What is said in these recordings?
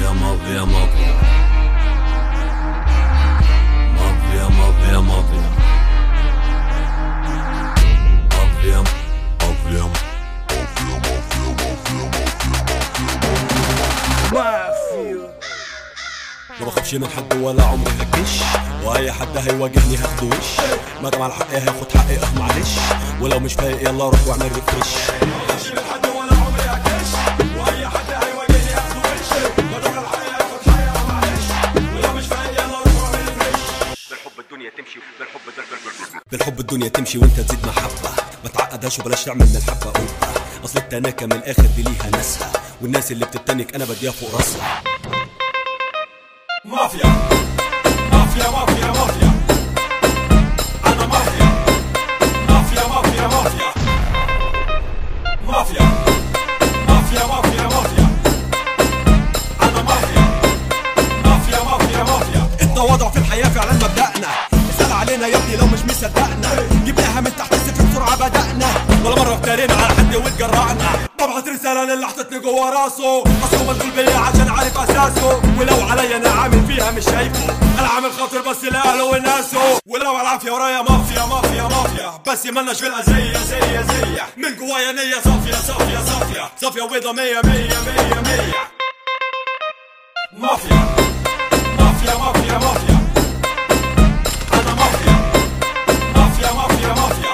Mafia, mafia, mafia. Mafia, mafia, mafia. Mafia, mafia. ما بخافش من حد ولا عمري هكش واي حد هيواجهني هاخده وش ما جمع الحق هاخد حقي اه معلش ولو مش فايق يلا روح واعمل ريفرش بالحب الدنيا تمشي بالحب الدنيا بالحب الدنيا تمشي وانت تزيد محبة ما تعقدهاش وبلاش تعمل من الحبة قبة اصل التناكة من الاخر دي ليها ناسها والناس اللي بتتنك انا بديها فوق راسها مافيا مافيا مافيا مافيا انا مافيا مافيا مافيا مافيا مافيا مافيا مافيا مافيا انا مافيا مافيا مافيا مافيا التواضع في الحياة فعلا مبدأنا اسأل علينا يا ابني لو مش مصدقنا جبناها من تحت الصفر بسرعة بدأنا ولا مرة افترينا على حد واتجرأنا ببعت رسالة للي حطتني جوا راسه اصله مشغول بيا عشان عارف اساسه ولو عليا انا عامل فيها مش شايفه انا عامل خاطر بس لاهله وناسه ولو على العافية ورايا مافيا مافيا مافيا بس مالناش في الأذية زي زي من جوايا نية صافية صافية صافية صافية وبيضة مية مية مية مية مافيا مافيا مافيا مافيا انا مافيا مافيا مافيا مافيا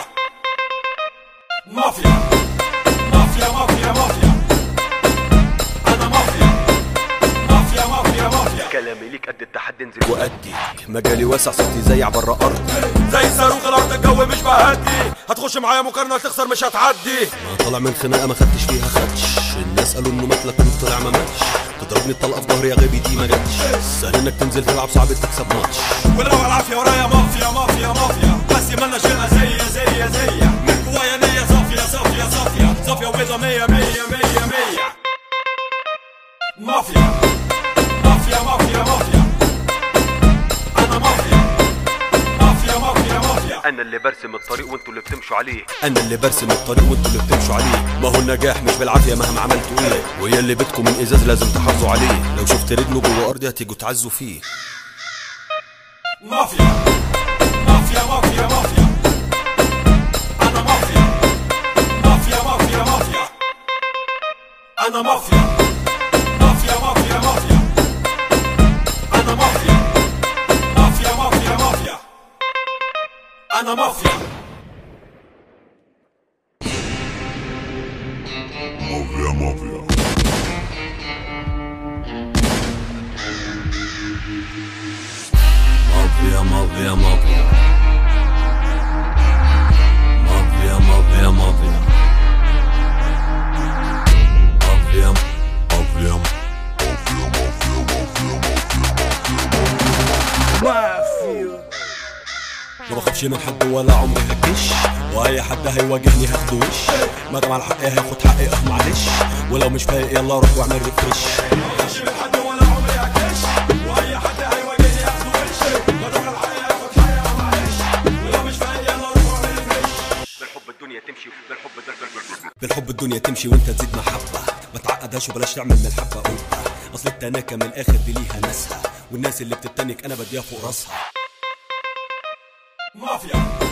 مافيا مافيا مافيا مافيا انا مافيا مافيا مافيا مافيا كلامي ليك قد التحدي انزل وأدي مجالي واسع صوتي زي عبر أرض زي صاروخ الارض الجو مش بهدي هتخش معايا مقارنه تخسر مش هتعدي ما طلع من خناقة ما خدتش فيها خدش الناس قالوا انه مات لكن طلع ما ماتش تضربني الطلقة في ظهري يا غبي دي ما جاتش سهل انك تنزل تلعب صعب تكسب ماتش ولو على العافيه ورايا مافيا مافيا مافيا بس مالناش في الأذية زي زي من جوايا نية صافية صافية صافية صافية وبيضة مية مية مية مية مافيا مافيا مافيا مافيا أنا مافيا مافيا مافيا مافيا انا اللي برسم الطريق وانتوا اللي بتمشوا عليه انا اللي برسم الطريق وانتوا اللي بتمشوا عليه ما هو النجاح مش بالعافيه مهما عملتوا ايه ويا اللي بدكم من ازاز لازم تحافظوا عليه لو شفت رجله جوه ارضي هتيجوا تعزوا فيه مافيا مافيا مافيا مافيا أنا مافيا مافيا مافيا مافيا أنا مافيا مافيا مافيا مافيا أنا مافيا مافيا مافيا مافيا أنا مافيا Mafia, mafia. مافيا مافيا مافيا مافيا مافيا مافيا مافيا مافيا ما بخافش من حد ولا عمري هكش واي حد هيواجهني هاخده وش ما جمع الحق هاخد حقي اه معلش ولو مش فايق يلا روح واعمل ريفرش مش لحد ولا عمري هكش وأي حد هيواجهني ياخده وش بدور الحياة ياخد حياة معلش ولو مش فايق يلا روح اعمل فريش بالحب الدنيا تمشي بالحب الدنيا بالحب الدنيا تمشي وانت تزيد محبة ما تعقدهاش وبلاش تعمل من الحبة قبة اصل التناكة من الاخر دي ليها ناسها والناس اللي بتتنك انا بديها فوق راسها مافيا